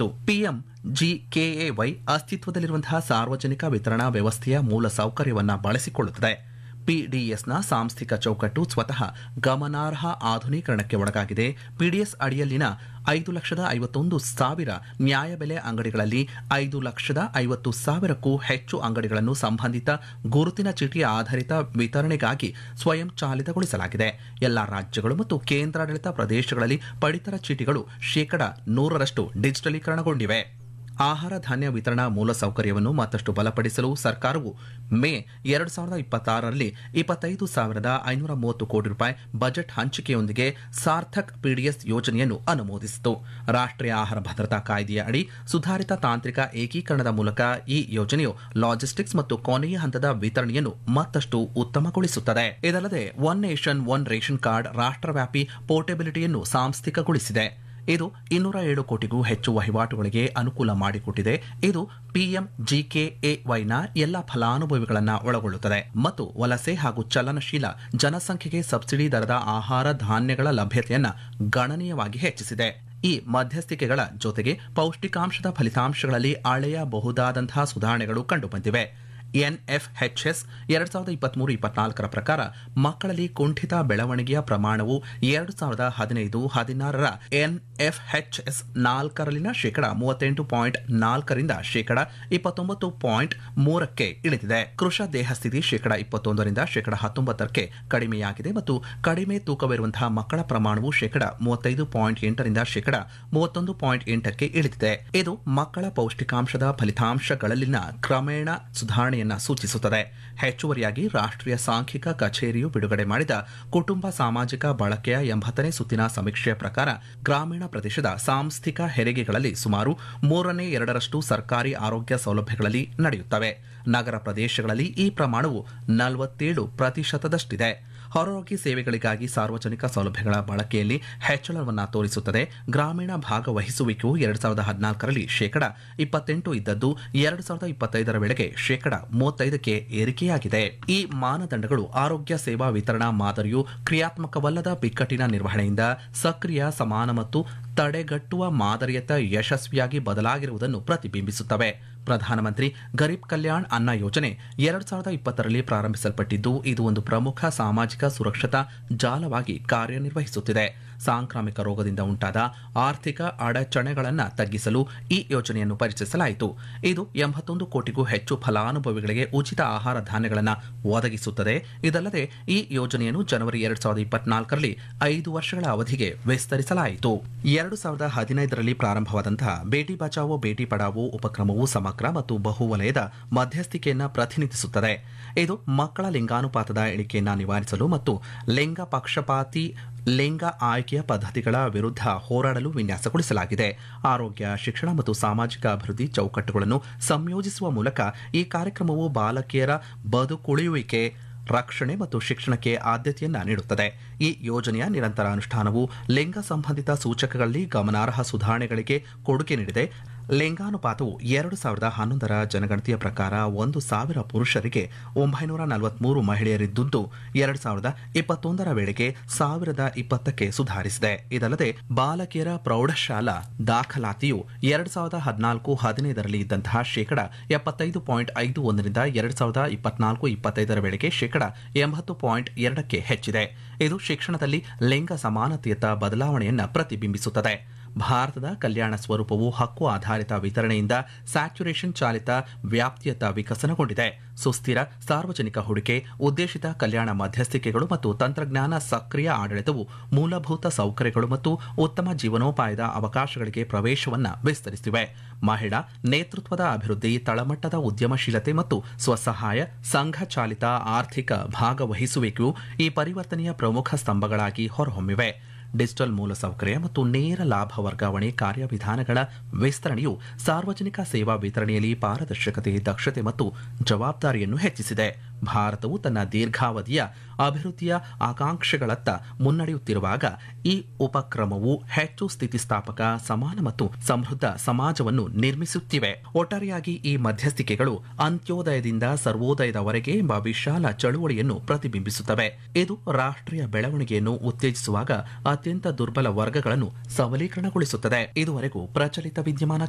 ನೀಡಿತ್ತು ಪಿಎಂ ಜಿಕೆಎವೈ ಅಸ್ತಿತ್ವದಲ್ಲಿರುವಂತಹ ಸಾರ್ವಜನಿಕ ವಿತರಣಾ ವ್ಯವಸ್ಥೆಯ ಮೂಲ ಸೌಕರ್ಯವನ್ನ ಬಳಸಿಕೊಳ್ಳುತ್ತದೆ ಪಿಡಿಎಸ್ನ ಸಾಂಸ್ಥಿಕ ಚೌಕಟ್ಟು ಸ್ವತಃ ಗಮನಾರ್ಹ ಆಧುನೀಕರಣಕ್ಕೆ ಒಳಗಾಗಿದೆ ಪಿಡಿಎಸ್ ಅಡಿಯಲ್ಲಿನ ಐದು ಲಕ್ಷದ ಐವತ್ತೊಂದು ಸಾವಿರ ನ್ಯಾಯಬೆಲೆ ಅಂಗಡಿಗಳಲ್ಲಿ ಐದು ಲಕ್ಷದ ಐವತ್ತು ಸಾವಿರಕ್ಕೂ ಹೆಚ್ಚು ಅಂಗಡಿಗಳನ್ನು ಸಂಬಂಧಿತ ಗುರುತಿನ ಚೀಟಿ ಆಧಾರಿತ ವಿತರಣೆಗಾಗಿ ಸ್ವಯಂ ಚಾಲಿತಗೊಳಿಸಲಾಗಿದೆ ಎಲ್ಲಾ ರಾಜ್ಯಗಳು ಮತ್ತು ಕೇಂದ್ರಾಡಳಿತ ಪ್ರದೇಶಗಳಲ್ಲಿ ಪಡಿತರ ಚೀಟಿಗಳು ಶೇಕಡ ನೂರರಷ್ಟು ಡಿಜಿಟಲೀಕರಣಗೊಂಡಿವೆ ಆಹಾರ ಧಾನ್ಯ ವಿತರಣಾ ಮೂಲಸೌಕರ್ಯವನ್ನು ಮತ್ತಷ್ಟು ಬಲಪಡಿಸಲು ಸರ್ಕಾರವು ಮೇ ಎರಡು ಸಾವಿರದ ಇಪ್ಪತ್ತಾರರಲ್ಲಿ ಇಪ್ಪತ್ತೈದು ಸಾವಿರದ ಐನೂರ ಮೂವತ್ತು ಕೋಟಿ ರೂಪಾಯಿ ಬಜೆಟ್ ಹಂಚಿಕೆಯೊಂದಿಗೆ ಸಾರ್ಥಕ್ ಪಿಡಿಎಸ್ ಯೋಜನೆಯನ್ನು ಅನುಮೋದಿಸಿತು ರಾಷ್ಟ್ರೀಯ ಆಹಾರ ಭದ್ರತಾ ಕಾಯ್ದೆಯ ಅಡಿ ಸುಧಾರಿತ ತಾಂತ್ರಿಕ ಏಕೀಕರಣದ ಮೂಲಕ ಈ ಯೋಜನೆಯು ಲಾಜಿಸ್ಟಿಕ್ಸ್ ಮತ್ತು ಕೊನೆಯ ಹಂತದ ವಿತರಣೆಯನ್ನು ಮತ್ತಷ್ಟು ಉತ್ತಮಗೊಳಿಸುತ್ತದೆ ಇದಲ್ಲದೆ one nation one ration card ರಾಷ್ಟ್ರವ್ಯಾಪಿ ಪೋರ್ಟೆಬಿಲಿಟಿಯನ್ನು ಸಾಂಸ್ಥಿಕಗೊಳಿಸಿದೆ ಇದು ಇನ್ನೂರ ಏಳು ಕೋಟಿಗೂ ಹೆಚ್ಚು ವಹಿವಾಟುಗಳಿಗೆ ಅನುಕೂಲ ಮಾಡಿಕೊಟ್ಟಿದೆ ಇದು ಪಿಎಂ ಜಿಕೆಎವೈನ ಎಲ್ಲ ಫಲಾನುಭವಿಗಳನ್ನು ಒಳಗೊಳ್ಳುತ್ತದೆ ಮತ್ತು ವಲಸೆ ಹಾಗೂ ಚಲನಶೀಲ ಜನಸಂಖ್ಯೆಗೆ ಸಬ್ಸಿಡಿ ದರದ ಆಹಾರ ಧಾನ್ಯಗಳ ಲಭ್ಯತೆಯನ್ನ ಗಣನೀಯವಾಗಿ ಹೆಚ್ಚಿಸಿದೆ ಈ ಮಧ್ಯಸ್ಥಿಕೆಗಳ ಜೊತೆಗೆ ಪೌಷ್ಟಿಕಾಂಶದ ಫಲಿತಾಂಶಗಳಲ್ಲಿ ಅಳೆಯಬಹುದಾದಂತಹ ಸುಧಾರಣೆಗಳು ಕಂಡುಬಂದಿವೆ ಎನ್ಎಫ್ಎಚ್ಎಸ್ ಎರಡ್ ಸಾವಿರದ ಇಪ್ಪತ್ಮೂರು ಇಪ್ಪತ್ನಾಲ್ಕರ ಪ್ರಕಾರ ಮಕ್ಕಳಲ್ಲಿ ಕುಂಠಿತ ಬೆಳವಣಿಗೆಯ ಪ್ರಮಾಣವು ಎರಡು ಸಾವಿರದ ಹದಿನೈದು ಹದಿನಾರರ ಎನ್ಎಫ್ಎಚ್ಎಸ್ ನಾಲ್ಕರಲ್ಲಿನ ಶೇಕಡ ಮೂವತ್ತೆಂಟು ಪಾಯಿಂಟ್ ನಾಲ್ಕರಿಂದ ಶೇಕಡ ಇಪ್ಪತ್ತೊಂಬತ್ತು ಪಾಯಿಂಟ್ ಮೂರಕ್ಕೆ ಇಳಿದಿದೆ ಕೃಷ ದೇಹಸ್ಥಿತಿ ಶೇಕಡ ಇಪ್ಪತ್ತೊಂದರಿಂದ ಶೇಕಡ ಹತ್ತೊಂಬತ್ತಕ್ಕೆ ಕಡಿಮೆಯಾಗಿದೆ ಮತ್ತು ಕಡಿಮೆ ತೂಕವಿರುವಂತಹ ಮಕ್ಕಳ ಪ್ರಮಾಣವು ಶೇಕಡ ಮೂವತ್ತೈದು ಪಾಯಿಂಟ್ ಎಂಟರಿಂದ ಶೇಕಡ ಮೂವತ್ತೊಂದು ಪಾಯಿಂಟ್ ಎಂಟಕ್ಕೆ ಇಳಿದಿದೆ ಇದು ಮಕ್ಕಳ ಪೌಷ್ಟಿಕಾಂಶದ ಫಲಿತಾಂಶಗಳಲ್ಲಿನ ಕ್ರಮೇಣ ಸುಧಾರಣೆಯನ್ನ ಸೂಚಿಸುತ್ತದೆ ಹೆಚ್ಚುವರಿಯಾಗಿ ರಾಷ್ಟ್ರೀಯ ಸಾಂಖ್ಯಿಕ ಕಚೇರಿಯು ಬಿಡುಗಡೆ ಮಾಡಿದ ಕುಟುಂಬ ಸಾಮಾಜಿಕ ಬಳಕೆಯ ಎಂಬತ್ತನೇ ಸುತ್ತಿನ ಸಮೀಕ್ಷೆಯ ಪ್ರಕಾರ ಗ್ರಾಮೀಣ ಪ್ರದೇಶದ ಸಾಂಸ್ಥಿಕ ಹೆರಿಗೆಗಳಲ್ಲಿ ಸುಮಾರು ಮೂರನೇ ಎರಡರಷ್ಟು ಸರ್ಕಾರಿ ಆರೋಗ್ಯ ಸೌಲಭ್ಯಗಳಲ್ಲಿ ನಡೆಯುತ್ತವೆ ನಗರ ಪ್ರದೇಶಗಳಲ್ಲಿ ಈ ಪ್ರಮಾಣವು ನಲವತ್ತೇಳು ಪ್ರತಿಶತದಷ್ಟಿದೆ ಹೊರರೋಗಿ ಸೇವೆಗಳಿಗಾಗಿ ಸಾರ್ವಜನಿಕ ಸೌಲಭ್ಯಗಳ ಬಳಕೆಯಲ್ಲಿ ಹೆಚ್ಚಳವನ್ನು ತೋರಿಸುತ್ತದೆ ಗ್ರಾಮೀಣ ಭಾಗವಹಿಸುವಿಕೆಯು ಎರಡು ಸಾವಿರದ ಹದಿನಾಲ್ಕರಲ್ಲಿ ಶೇಕಡ ಇಪ್ಪತ್ತೆಂಟು ಇದ್ದದ್ದು ಎರಡು ಸಾವಿರದ ಇಪ್ಪತ್ತೈದರ ವೇಳೆಗೆ ಶೇಕಡ ಮೂವತ್ತೈದಕ್ಕೆ ಏರಿಕೆಯಾಗಿದೆ ಈ ಮಾನದಂಡಗಳು ಆರೋಗ್ಯ ಸೇವಾ ವಿತರಣಾ ಮಾದರಿಯು ಕ್ರಿಯಾತ್ಮಕವಲ್ಲದ ಬಿಕ್ಕಟ್ಟಿನ ನಿರ್ವಹಣೆಯಿಂದ ಸಕ್ರಿಯ ಸಮಾನ ಮತ್ತು ತಡೆಗಟ್ಟುವ ಮಾದರಿಯತ್ತ ಯಶಸ್ವಿಯಾಗಿ ಬದಲಾಗಿರುವುದನ್ನು ಪ್ರತಿಬಿಂಬಿಸುತ್ತವೆ ಪ್ರಧಾನಮಂತ್ರಿ ಗರೀಬ್ ಕಲ್ಯಾಣ್ ಅನ್ನ ಯೋಜನೆ ಎರಡ್ ಸಾವಿರದ ಇಪ್ಪತ್ತರಲ್ಲಿ ಪ್ರಾರಂಭಿಸಲ್ಪಟ್ಟಿದ್ದು ಇದು ಒಂದು ಪ್ರಮುಖ ಸಾಮಾಜಿಕ ಸುರಕ್ಷತಾ ಜಾಲವಾಗಿ ಕಾರ್ಯನಿರ್ವಹಿಸುತ್ತಿದೆ ಸಾಂಕ್ರಾಮಿಕ ರೋಗದಿಂದ ಉಂಟಾದ ಆರ್ಥಿಕ ಅಡಚಣೆಗಳನ್ನು ತಗ್ಗಿಸಲು ಈ ಯೋಜನೆಯನ್ನು ಪರಿಚಯಿಸಲಾಯಿತು ಇದು ಎಂಬತ್ತೊಂದು ಕೋಟಿಗೂ ಹೆಚ್ಚು ಫಲಾನುಭವಿಗಳಿಗೆ ಉಚಿತ ಆಹಾರ ಧಾನ್ಯಗಳನ್ನು ಒದಗಿಸುತ್ತದೆ ಇದಲ್ಲದೆ ಈ ಯೋಜನೆಯನ್ನು ಜನವರಿ ಎರಡ್ ಸಾವಿರದ ಇಪ್ಪತ್ನಾಲ್ಕರಲ್ಲಿ ಐದು ವರ್ಷಗಳ ಅವಧಿಗೆ ವಿಸ್ತರಿಸಲಾಯಿತು ಎರಡು ಸಾವಿರದ ಹದಿನೈದರಲ್ಲಿ ಪ್ರಾರಂಭವಾದಂತಹ ಬೇಟಿ ಬಚಾವೋ ಬೇಟಿ ಪಡಾವೋ ಉಪಕ್ರಮವು ಸಮಗ್ರ ಮತ್ತು ಬಹುವಲಯದ ಮಧ್ಯಸ್ಥಿಕೆಯನ್ನು ಪ್ರತಿನಿಧಿಸುತ್ತದೆ ಇದು ಮಕ್ಕಳ ಲಿಂಗಾನುಪಾತದ ಇಳಿಕೆಯನ್ನು ನಿವಾರಿಸಲು ಮತ್ತು ಲಿಂಗ ಪಕ್ಷಪಾತಿ ಲಿಂಗ ಆಯ್ಕೆಯ ಪದ್ಧತಿಗಳ ವಿರುದ್ಧ ಹೋರಾಡಲು ವಿನ್ಯಾಸಗೊಳಿಸಲಾಗಿದೆ ಆರೋಗ್ಯ ಶಿಕ್ಷಣ ಮತ್ತು ಸಾಮಾಜಿಕ ಅಭಿವೃದ್ಧಿ ಚೌಕಟ್ಟುಗಳನ್ನು ಸಂಯೋಜಿಸುವ ಮೂಲಕ ಈ ಕಾರ್ಯಕ್ರಮವು ಬಾಲಕಿಯರ ಬದುಕುಳಿಯುವಿಕೆ ರಕ್ಷಣೆ ಮತ್ತು ಶಿಕ್ಷಣಕ್ಕೆ ಆದ್ಯತೆಯನ್ನ ನೀಡುತ್ತದೆ ಈ ಯೋಜನೆಯ ನಿರಂತರ ಅನುಷ್ಠಾನವು ಲಿಂಗ ಸಂಬಂಧಿತ ಸೂಚಕಗಳಲ್ಲಿ ಗಮನಾರ್ಹ ಸುಧಾರಣೆಗಳಿಗೆ ಕೊಡುಗೆ ನೀಡಿದೆ ಲಿಂಗಾನುಪಾತವು ಎರಡು ಸಾವಿರದ ಹನ್ನೊಂದರ ಜನಗಣತಿಯ ಪ್ರಕಾರ ಒಂದು ಸಾವಿರ ಪುರುಷರಿಗೆ ಒಂಬೈನೂರ ನಲವತ್ಮೂರು ಮಹಿಳೆಯರಿದ್ದುದ್ದು ಎರಡು ಸಾವಿರದ ಇಪ್ಪತ್ತೊಂದರ ವೇಳೆಗೆ ಸಾವಿರದ ಇಪ್ಪತ್ತಕ್ಕೆ ಸುಧಾರಿಸಿದೆ ಇದಲ್ಲದೆ ಬಾಲಕಿಯರ ಪ್ರೌಢಶಾಲಾ ದಾಖಲಾತಿಯು ಎರಡು ಸಾವಿರದ ಹದಿನಾಲ್ಕು ಹದಿನೈದರಲ್ಲಿ ಇದ್ದಂತಹ ಶೇಕಡ ಎಪ್ಪತ್ತೈದು ಪಾಯಿಂಟ್ ಐದು ಒಂದರಿಂದ ಎರಡು ಸಾವಿರದ ಇಪ್ಪತ್ನಾಲ್ಕು ಇಪ್ಪತ್ತೈದರ ವೇಳೆಗೆ ಶೇಕಡ ಎಂಬತ್ತು ಪಾಯಿಂಟ್ ಎರಡಕ್ಕೆ ಹೆಚ್ಚಿದೆ ಇದು ಶಿಕ್ಷಣದಲ್ಲಿ ಲಿಂಗ ಸಮಾನತೆಯತ್ತ ಬದಲಾವಣೆಯನ್ನು ಪ್ರತಿಬಿಂಬಿಸುತ್ತದೆ ಭಾರತದ ಕಲ್ಯಾಣ ಸ್ವರೂಪವು ಹಕ್ಕು ಆಧಾರಿತ ವಿತರಣೆಯಿಂದ ಸ್ಯಾಚುರೇಷನ್ ಚಾಲಿತ ವ್ಯಾಪ್ತಿಯತ್ತ ವಿಕಸನಗೊಂಡಿದೆ ಸುಸ್ಥಿರ ಸಾರ್ವಜನಿಕ ಹೂಡಿಕೆ ಉದ್ದೇಶಿತ ಕಲ್ಯಾಣ ಮಧ್ಯಸ್ಥಿಕೆಗಳು ಮತ್ತು ತಂತ್ರಜ್ಞಾನ ಸಕ್ರಿಯ ಆಡಳಿತವು ಮೂಲಭೂತ ಸೌಕರ್ಯಗಳು ಮತ್ತು ಉತ್ತಮ ಜೀವನೋಪಾಯದ ಅವಕಾಶಗಳಿಗೆ ಪ್ರವೇಶವನ್ನು ವಿಸ್ತರಿಸಿವೆ ಮಹಿಳಾ ನೇತೃತ್ವದ ಅಭಿವೃದ್ಧಿ ತಳಮಟ್ಟದ ಉದ್ಯಮಶೀಲತೆ ಮತ್ತು ಸ್ವಸಹಾಯ ಸಂಘ ಚಾಲಿತ ಆರ್ಥಿಕ ಭಾಗವಹಿಸುವಿಕೆಯು ಈ ಪರಿವರ್ತನೆಯ ಪ್ರಮುಖ ಸ್ತಂಭಗಳಾಗಿ ಹೊರಹೊಮ್ಮಿವೆ ಡಿಜಿಟಲ್ ಮೂಲಸೌಕರ್ಯ ಮತ್ತು ನೇರ ಲಾಭ ವರ್ಗಾವಣೆ ಕಾರ್ಯವಿಧಾನಗಳ ವಿಸ್ತರಣೆಯು ಸಾರ್ವಜನಿಕ ಸೇವಾ ವಿತರಣೆಯಲ್ಲಿ ಪಾರದರ್ಶಕತೆ ದಕ್ಷತೆ ಮತ್ತು ಜವಾಬ್ದಾರಿಯನ್ನು ಹೆಚ್ಚಿಸಿದೆ ಭಾರತವು ತನ್ನ ದೀರ್ಘಾವಧಿಯ ಅಭಿವೃದ್ಧಿಯ ಆಕಾಂಕ್ಷೆಗಳತ್ತ ಮುನ್ನಡೆಯುತ್ತಿರುವಾಗ ಈ ಉಪಕ್ರಮವು ಹೆಚ್ಚು ಸ್ಥಿತಿಸ್ಥಾಪಕ ಸಮಾನ ಮತ್ತು ಸಮೃದ್ಧ ಸಮಾಜವನ್ನು ನಿರ್ಮಿಸುತ್ತಿವೆ ಒಟ್ಟಾರೆಯಾಗಿ ಈ ಮಧ್ಯಸ್ಥಿಕೆಗಳು ಅಂತ್ಯೋದಯದಿಂದ ಸರ್ವೋದಯದವರೆಗೆ ಎಂಬ ವಿಶಾಲ ಚಳುವಳಿಯನ್ನು ಪ್ರತಿಬಿಂಬಿಸುತ್ತವೆ ಇದು ರಾಷ್ಟ್ರೀಯ ಬೆಳವಣಿಗೆಯನ್ನು ಉತ್ತೇಜಿಸುವಾಗ ಅತ್ಯಂತ ದುರ್ಬಲ ವರ್ಗಗಳನ್ನು ಸಬಲೀಕರಣಗೊಳಿಸುತ್ತದೆ ಇದುವರೆಗೂ ಪ್ರಚಲಿತ ವಿದ್ಯಮಾನ